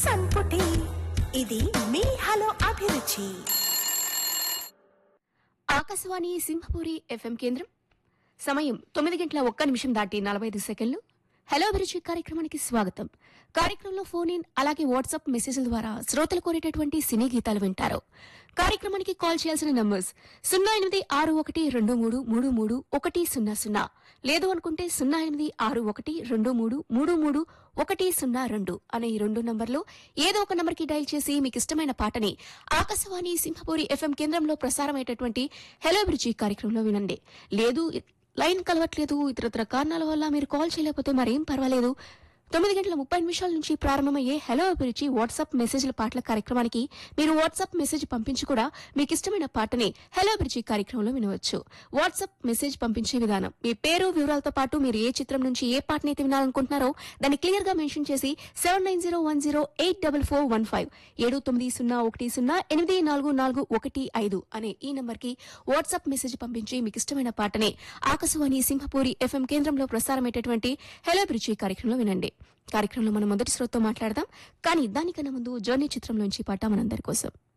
సంపుటి ఇది మీ హలో అభిరుచి ఆకాశవాణి సింహపూరి ఎఫ్ఎం కేంద్రం సమయం తొమ్మిది గంటల ఒక్క నిమిషం దాటి నలభై ఐదు సెకండ్లు హలో అభిరుచి కార్యక్రమానికి స్వాగతం కార్యక్రమంలో ఫోన్ ఇన్ అలాగే వాట్సాప్ మెసేజ్ల ద్వారా శ్రోతలు కోరేటటువంటి సినీ గీతాలు వింటారు కార్యక్రమానికి కాల్ చేయాల్సిన నంబర్స్ సున్నా ఎనిమిది ఆరు ఒకటి రెండు మూడు మూడు మూడు ఒకటి సున్నా సున్నా లేదు అనుకుంటే సున్నా ఎనిమిది ఆరు ఒకటి రెండు మూడు మూడు మూడు ఒకటి సున్నా రెండు అనే ఈ రెండు నంబర్లు ఏదో ఒక నంబర్కి డైల్ చేసి మీకు ఇష్టమైన పాటని ఆకాశవాణి సింహపూరి ఎఫ్ఎం కేంద్రంలో ప్రసారమయ్యేటటువంటి హలో బ్రిడ్జి కార్యక్రమంలో వినండి లేదు లైన్ కలవట్లేదు ఇతరత్ర కారణాల వల్ల మీరు కాల్ చేయలేకపోతే మరేం పర్వాలేదు తొమ్మిది గంటల ముప్పై నిమిషాల నుంచి ప్రారంభమయ్యే హలో అభిరుచి వాట్సాప్ మెసేజ్ల పాటల కార్యక్రమానికి మీరు వాట్సాప్ మెసేజ్ పంపించి కూడా మీకు ఇష్టమైన పాటని హలో అభిరుచి కార్యక్రమంలో వినవచ్చు వాట్సాప్ మెసేజ్ పంపించే విధానం మీ పేరు వివరాలతో పాటు మీరు ఏ చిత్రం నుంచి ఏ పాటనైతే వినాలనుకుంటున్నారో దాన్ని క్లియర్ గా మెన్షన్ చేసి seven nine zero one zero eight double four one five ఏడు తొమ్మిది సున్నా ఒకటి సున్నా ఎనిమిది నాలుగు నాలుగు ఒకటి ఐదు అనే ఈ నంబర్ కి వాట్సాప్ మెసేజ్ పంపించి మీకు ఇష్టమైన పాటని ఆకాశవాణి సింహపూరి ఎఫ్ఎం కేంద్రంలో ప్రసారమయ్యేటటువంటి హలో అభిరుచి కార్యక్రమంలో వినండి కార్యక్రమంలో మనం మొదటి శ్రోతతో మాట్లాడదాం కానీ దానికన్నా ముందు జర్నీ చిత్రంలోంచి పాట మనందరి కోసం